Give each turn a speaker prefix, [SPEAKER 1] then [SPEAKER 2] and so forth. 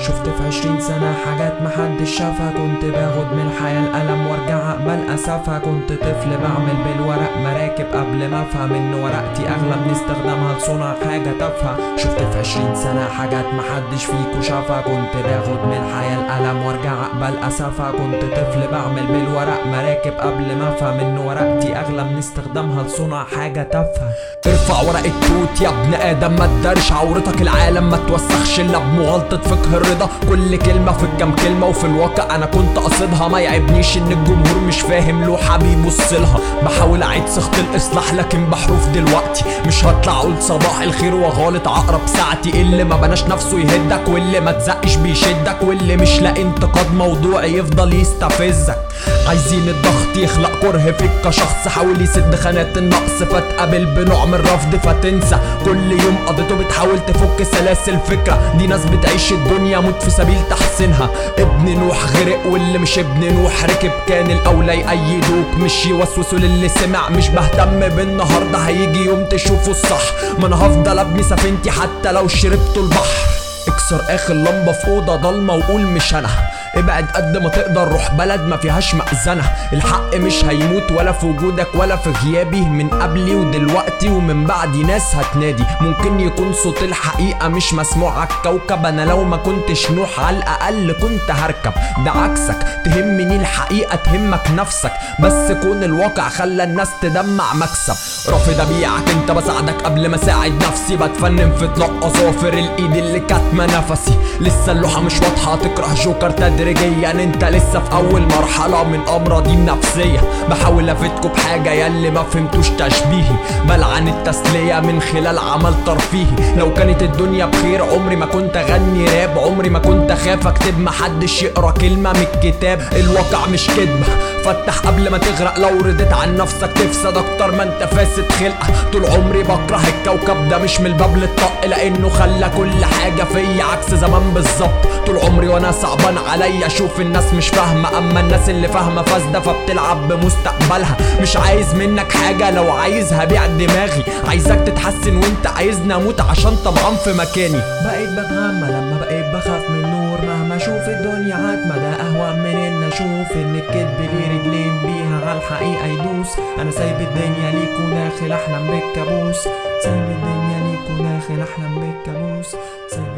[SPEAKER 1] شفت في عشرين سنة حاجات محدش شافها كنت باخد من الحياة الألم وارجع أقبل أسفها كنت طفل بعمل بالورق مراكب قبل ما أفهم إن ورقتي أغلى بنستخدمها لصنع حاجة تافهة شفت في عشرين سنة حاجات محدش فيكو شافها كنت باخد من الحياة الألم وارجع أقبل أسفها كنت طفل بعمل بالورق مراكب قبل ما أفهم إن ورقتي أغلى بنستخدمها لصنع حاجة تافهة
[SPEAKER 2] ارفع ورق التوت يا ابن ادم ما تدارش عورتك العالم ما توسخش الا بمغالطة فقه الرضا كل كلمة في الكام كلمة وفي الواقع انا كنت قصدها ما يعبنيش ان الجمهور مش فاهم لوحة بيبص لها بحاول اعيد صيغة الاصلاح لكن بحروف دلوقتي مش هطلع اقول صباح الخير وغالط عقرب ساعتي اللي ما بناش نفسه يهدك واللي ما تزقش بيشدك واللي مش لاقي انتقاد موضوعي يفضل يستفزك عايزين الضغط يخلق كره فيك كشخص حاول يسد خانات النقص فتقابل بنوع من الرفض فتنسى كل يوم قضيته بتحاول تفك سلاسل فكرة دي ناس بتعيش الدنيا موت في سبيل تحسينها ابن نوح غرق واللي مش ابن نوح ركب كان الاولى يأيدوك مش يوسوسوا للي سمع مش بهتم بالنهارده هيجي يوم تشوفوا الصح ما انا هفضل ابني سفينتي حتى لو شربتوا البحر اكسر اخر لمبه في اوضه ضلمه وقول مش انا ابعد قد ما تقدر روح بلد ما فيهاش مأذنة الحق مش هيموت ولا في وجودك ولا في غيابي من قبلي ودلوقتي ومن بعدي ناس هتنادي ممكن يكون صوت الحقيقة مش مسموع على الكوكب انا لو ما كنتش نوح على الاقل كنت هركب ده عكسك تهمني الحقيقة تهمك نفسك بس كون الواقع خلى الناس تدمع مكسب رافض ابيعك انت بساعدك قبل ما اساعد نفسي بتفنن في طلق اظافر الايد اللي كاتمه نفسي لسه اللوحة مش واضحة تكره جوكر تدريجيا انت لسه في اول مرحلة من امراضي النفسية بحاول افتكوا بحاجة ياللي ما فهمتوش تشبيهي بلعن التسلية من خلال عمل ترفيهي لو كانت الدنيا بخير عمري ما كنت اغني راب عمري ما كنت اخاف اكتب محدش يقرا كلمة من الكتاب الواقع مش كدبة فتح قبل ما تغرق لو رضيت عن نفسك تفسد اكتر ما انت فاسد خلقة طول عمري بكره الكوكب ده مش من الباب للطق لانه خلى كل حاجة فيا عكس زمان بالظبط طول عمري وانا صعبان عليا اشوف الناس مش فاهمة اما الناس اللي فاهمة فاسدة فبتلعب بمستقبلها مش عايز منك حاجة لو عايزها بيع دماغي عايزك تتحسن وانت عايزني اموت عشان طمعان في مكاني
[SPEAKER 1] بقيت بتغمى لما بقيت بخاف من النور مهما اشوف الدنيا عتمة ده اهون من ان اشوف ان الكدب ليه رجلين بيها على الحقيقة يدوس انا سايب الدنيا ليك وداخل احلم بالكابوس سايب الدنيا ليك وداخل احلم بالكابوس سايب